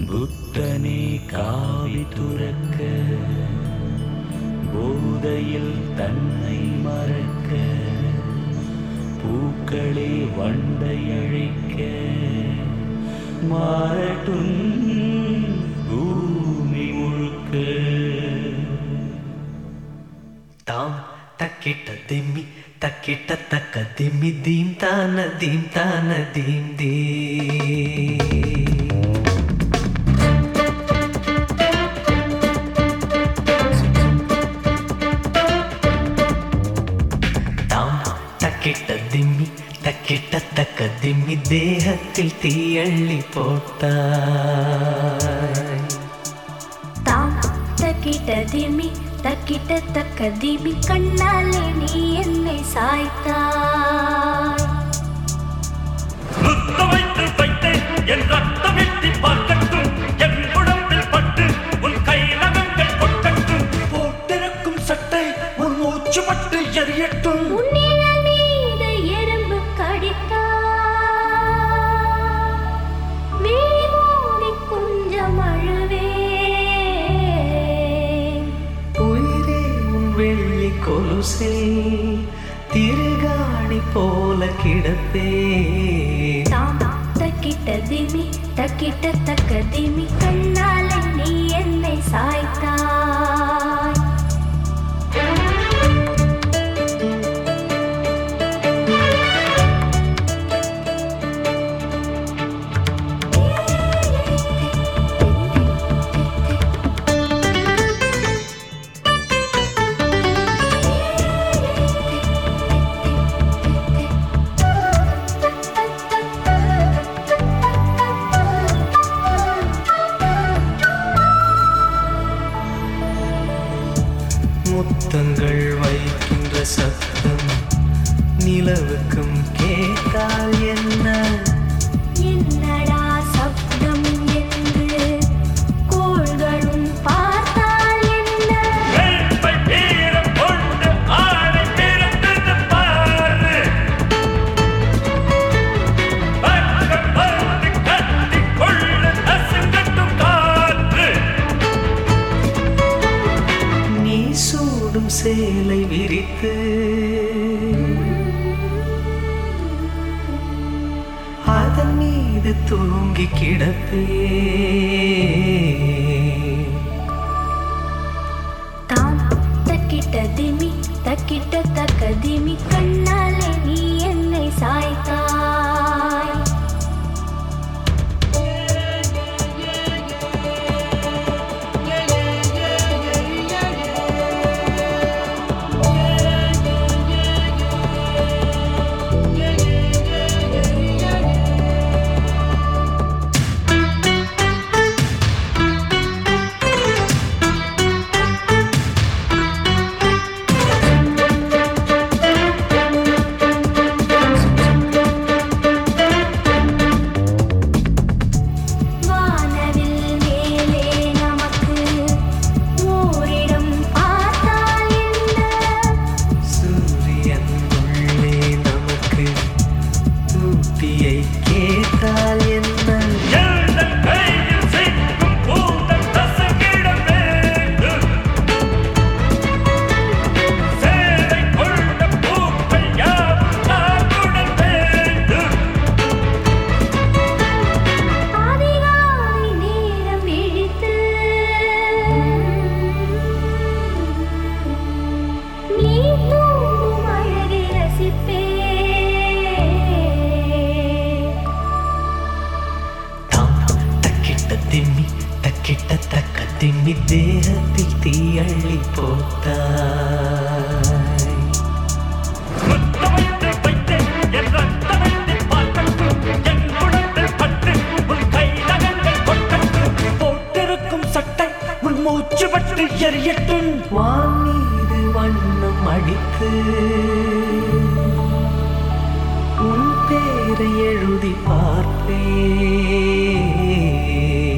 புத்தனே காவி துறக்க போதையில் தன்னை மறக்க பூக்களே வண்டை அழைக்க மாறட்டும் பூமி முழுக்க தாம் தக்கிட்ட திம்மி தக்கிட்ட தக்க திம்மி தீம் தான தீம் தான தீம் தீ தாம் தக்கிட்ட திம்மி தக்கிட்ட தக்க திம்மி தேகத்தில் தீயள்ளி போட்டாய் தாம் தக்கிட்ட திமி தக்கிட்ட தக்க திமி கண்ணாலே நீ என்னை சாய்த்தாய் முத்த வைத்து வைத்தேன் என் ரத்தம் எட்டி பார்க்கட்டும் என் உடம்பில் பட்டு உன் கைரகங்கள் கொட்டட்டும் போட்டிருக்கும் சட்டை உன் மூச்சு பட்டு எரியட்டும் உன்னிழல் மீது எறும்பு கடித்தாய் விழி மூடி கொஞ்சம் அழுவேன் உயிரே உன் வெள்ளி கொலுசில் திருகாணி போல கிடப்பே தாம் தக்கிட்ட திமி தக்கிட்ட தக்க திமி கண்ணாலே நீ என்னை சாய்த்தாய் முத்தங்கள் வைக்கின்ற சத்தம் நிலவுக்கும் கேட்டால் என்ன என்னடா சப்தம் என்று கோள்களும் பார்த்தால் என்ன வேட்பை வீரம் கொண்டு ஆடை பிறந்தது பாரு பக்கம் வந்து கட்டி கொள்ள அசங்கட்டும் காற்று நீ சூடும் சேலை விரித்து அதன் மீது தூங்கி கிடப்பே தாம் தக்கிட்ட திமி தக்கிட்ட தக்க திமி கண்ணாலே நீ என்னை சாய்த்தாய் வானவில் மேலே நமக்கு ஓரிடம் பார்த்தால் என்ன சூரியன் உள்ளே நமக்கு தூட்டியை கேட்டால் என்ன எங்கள் கையில் சிக்கும் கூட்டம் தசங்கிட வேண்டும் சேலை கொண்ட பூக்கள் யாவும் நாட்டுடன் வேண்டும் அதிகாலை நேரம் விழித்து நீ தூங்கும் அழகை ரசிப்பேன் தாம் தக்கிட்ட திம்மி தக்கிட்ட தக்க திம்மி தேகத்தில் தீயள்ளி போட்டாய் முத்த வைத்து வைத்தேன் என் ரத்தம் எட்டி பார்க்கட்டும் என் உடம்பில் பட்டு உன் கைரகங்கள் கொட்டட்டும் போட்டிருக்கும் சட்டை உன் மூச்சு பட்டு எரியட்டும் வான் மீது வண்ணம் அடித்து உன் பேரை எழுதி பார்ப்பேன்